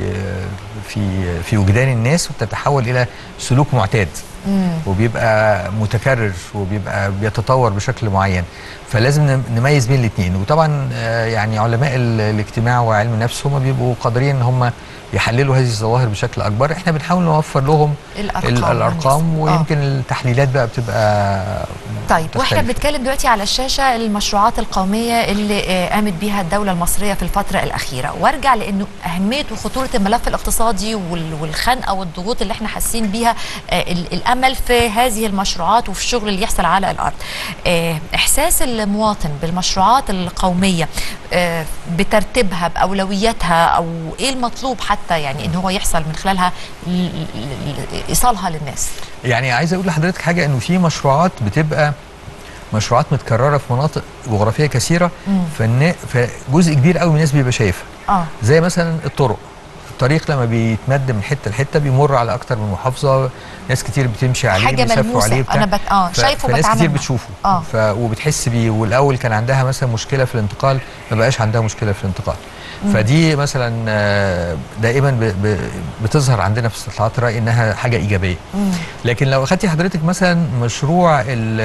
في في وجدان الناس وبتتحول الى سلوك معتاد مم. وبيبقى متكرر وبيبقى بيتطور بشكل معين فلازم نم- نميز بين الاثنين وطبعا آه، يعني علماء ال- الاجتماع وعلم النفس هم بيبقوا قادرين ان هم يحللوا هذه الظواهر بشكل اكبر احنا بنحاول نوفر لهم الأرقام ال- الارقام والنسب. آه. ويمكن التحليلات بقى بتبقى طيب واحنا تختلف. بنتكلم دلوقتي على الشاشه المشروعات القوميه اللي آه، قامت بيها الدوله المصريه في الفتره الاخيره وارجع لانه اهميه وخطوره الملف الاقتصادي وال- والخنقه والضغوط اللي احنا حاسين بيها آه، ال- الامل في هذه المشروعات وفي الشغل اللي يحصل على الارض آه، احساس المواطن بالمشروعات القوميه آه، بترتيبها باولوياتها او ايه المطلوب حتى يعني ان هو يحصل من خلالها ل- ل- ل- ايصالها للناس يعني عايز اقول لحضرتك حاجه انه في مشروعات بتبقى مشروعات متكرره في مناطق جغرافيه كثيره مم. فالنا- فجزء كبير قوي من الناس بيبقى شايفها اه زي مثلا الطرق الطريق لما بيتمد من حته لحته بيمر على اكتر من محافظه ناس كتير بتمشي عليه حاجة بيسافروا ملموسة. عليه بتاع. أنا بت- آه، ف- شايفه فناس وبتعامل كتير معاه. بتشوفه آه. ف... وبتحس بيه والاول كان عندها مثلا مشكله في الانتقال ما بقاش عندها مشكله في الانتقال مم. فدي مثلا آه، دائما ب... ب... بتظهر عندنا في استطلاعات الراي انها حاجه ايجابيه مم. لكن لو اخدتي حضرتك مثلا مشروع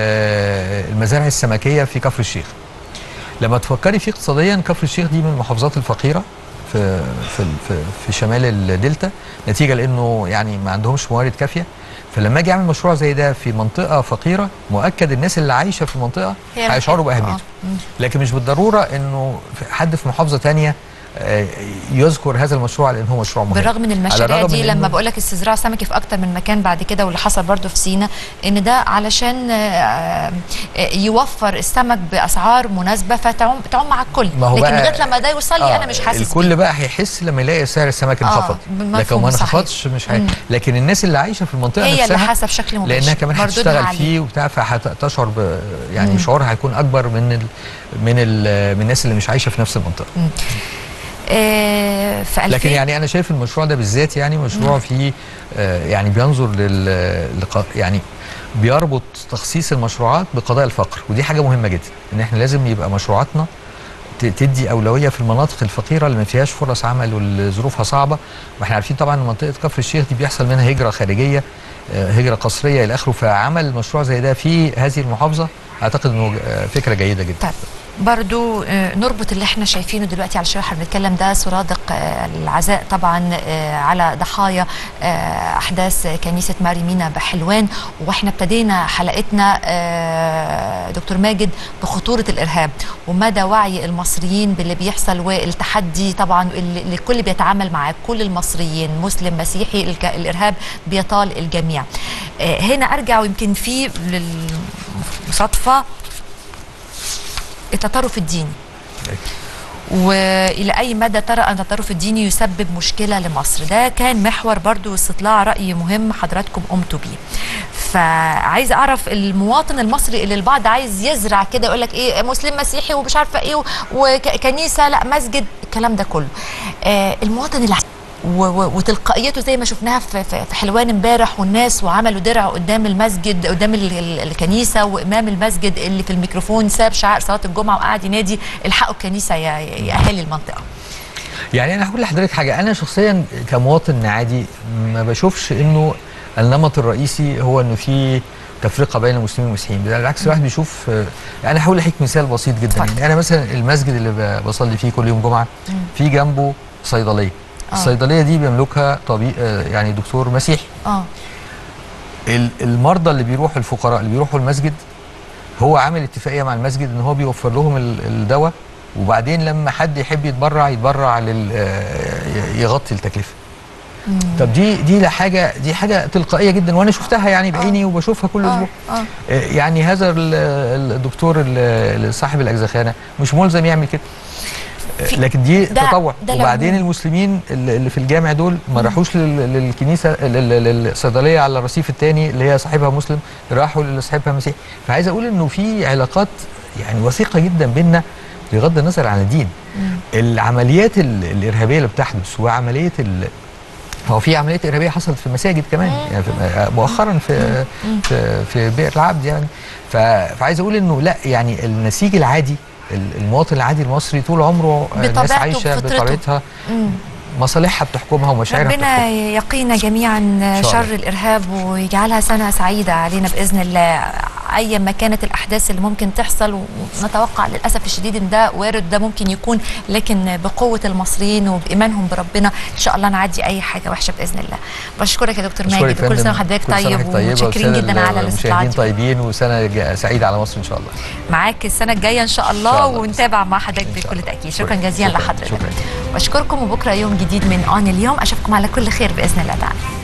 ال- المزارع السمكيه في كفر الشيخ لما تفكري فيه اقتصاديا كفر الشيخ دي من المحافظات الفقيره في في في, في شمال الدلتا نتيجه لانه يعني ما عندهمش موارد كافيه فلما اجي اعمل مشروع زي ده في منطقه فقيره مؤكد الناس اللي عايشه في المنطقه هي هيشعروا محتاجة. باهميته آه. مم. لكن مش بالضروره انه في- حد في محافظه تانية آه، يذكر هذا المشروع لان هو مشروع مهم بالرغم من على المشاريع الرغم دي من لما إنه- بقول لك استزراع سمكي في اكتر من مكان بعد كده واللي حصل برضو في سينا ان ده علشان آه، آه، يوفر السمك باسعار مناسبه فتعم تعم مع الكل ما هو لكن بقى- لغايه لما ده يوصل لي انا مش حاسس الكل بقى هيحس لما يلاقي سعر السمك آه، انخفض بمفهوم لكن ما صحيح. انخفضش مش هي... مم. لكن الناس اللي عايشه في المنطقه هي اللي نفسها حاسه بشكل مباشر لانها كمان مردودها هتشتغل عليه. فيه وبتاع فهتشعر ب... يعني مم. شعورها هيكون اكبر من ال... من ال... من الناس اللي مش عايشه في نفس المنطقه آه، في لكن 2000 يعني انا شايف المشروع ده بالذات يعني مشروع مم. فيه آه، يعني بينظر لل لق- يعني بيربط تخصيص المشروعات بقضايا الفقر ودي حاجه مهمه جدا ان احنا لازم يبقى مشروعاتنا ت- تدي اولويه في المناطق الفقيره اللي ما فيهاش فرص عمل واللي ظروفها صعبه واحنا عارفين طبعا إن منطقه كفر الشيخ دي بيحصل منها هجره خارجيه آه، هجره قسريه الى اخره فعمل مشروع زي ده في هذه المحافظه اعتقد انه آه، فكره جيده جدا طيب برضو آه، نربط اللي احنا شايفينه دلوقتي على الشاشه بنتكلم ده سرادق آه، العزاء طبعا آه، على ضحايا آه، احداث كنيسه ماري مينا بحلوان واحنا ابتدينا حلقتنا آه، دكتور ماجد بخطوره الارهاب ومدى وعي المصريين باللي بيحصل والتحدي طبعا اللي اللي الكل بيتعامل معاه كل المصريين مسلم مسيحي الك- الارهاب بيطال الجميع آه، هنا ارجع ويمكن في للمصادفه التطرف الديني والى اي مدى ترى ان التطرف الديني يسبب مشكله لمصر ده كان محور برضو استطلاع راي مهم حضراتكم قمتوا بيه فعايز اعرف المواطن المصري اللي البعض عايز يزرع كده يقول لك ايه مسلم مسيحي ومش عارفه ايه وكنيسه لا مسجد الكلام ده كله آه المواطن اللي و- و- وتلقائيته زي ما شفناها في, في, في حلوان امبارح والناس وعملوا درع قدام المسجد قدام ال- ال- الكنيسه وامام المسجد اللي في الميكروفون ساب شعائر صلاه الجمعه وقعد ينادي الحقوا الكنيسه يا, يا اهالي المنطقه يعني انا هقول لحضرتك حاجه انا شخصيا كمواطن عادي ما بشوفش انه النمط الرئيسي هو انه في تفرقه بين المسلمين والمسيحيين بالعكس الواحد بيشوف آه، انا هقول لحضرتك مثال بسيط جدا يعني انا مثلا المسجد اللي ب- بصلي فيه كل يوم جمعه في جنبه صيدليه آه. الصيدليه دي بيملكها طبيب آه، يعني دكتور مسيحي اه ال- المرضى اللي بيروحوا الفقراء اللي بيروحوا المسجد هو عامل اتفاقيه مع المسجد ان هو بيوفر لهم ال- الدواء وبعدين لما حد يحب يتبرع يتبرع لل آه، يغطي التكلفه طب دي دي لا حاجه دي حاجه تلقائيه جدا وانا شفتها يعني بعيني وبشوفها كل اسبوع اه آه، يعني هذا ال- ال- الدكتور ال- صاحب الاجزخانه مش ملزم يعمل كده آه، لكن دي ده- تطوع ده وبعدين العموم. المسلمين اللي اللي في الجامع دول ما راحوش لل- للكنيسه لل- لل- للصيدليه على الرصيف الثاني اللي هي صاحبها مسلم راحوا لصاحبها مسيحي فعايز اقول انه في علاقات يعني وثيقه جدا بيننا بغض النظر عن الدين العمليات ال- الارهابيه اللي بتحدث وعمليه ال هو في عمليات ارهابيه حصلت في المساجد كمان يعني في مؤخرا في في, في بئر العبد يعني ف- فعايز اقول انه لا يعني النسيج العادي ال- المواطن العادي المصري طول عمره آه، ناس بطبيعته عايشه بفطرته. بطريقتها مم. مصالحها بتحكمها ومشاعرها ربنا بتحكمها يقينا جميعا شاء شر الله. الارهاب ويجعلها سنه سعيده علينا باذن الله ايا ما كانت الاحداث اللي ممكن تحصل ونتوقع للاسف الشديد ان ده وارد ده ممكن يكون لكن بقوه المصريين وبايمانهم بربنا ان شاء الله نعدي اي حاجه وحشه باذن الله بشكرك يا دكتور أشكرك ماجد يا وكل فندم. سنه وحضرتك كل سنة طيب وحضرتك طيبة ومتشكرين والسادة جدا على الاستطلاعات المشاهدين دي. طيبين وسنه ج- سعيده على مصر ان شاء الله معاك السنه الجايه ان شاء الله, شاء الله. ونتابع مع حضرتك بكل تاكيد شكرا جزيلا شكراً. لحضرتك شكراً. بشكركم وبكره يوم جديد من اون اليوم اشوفكم على كل خير باذن الله تعالى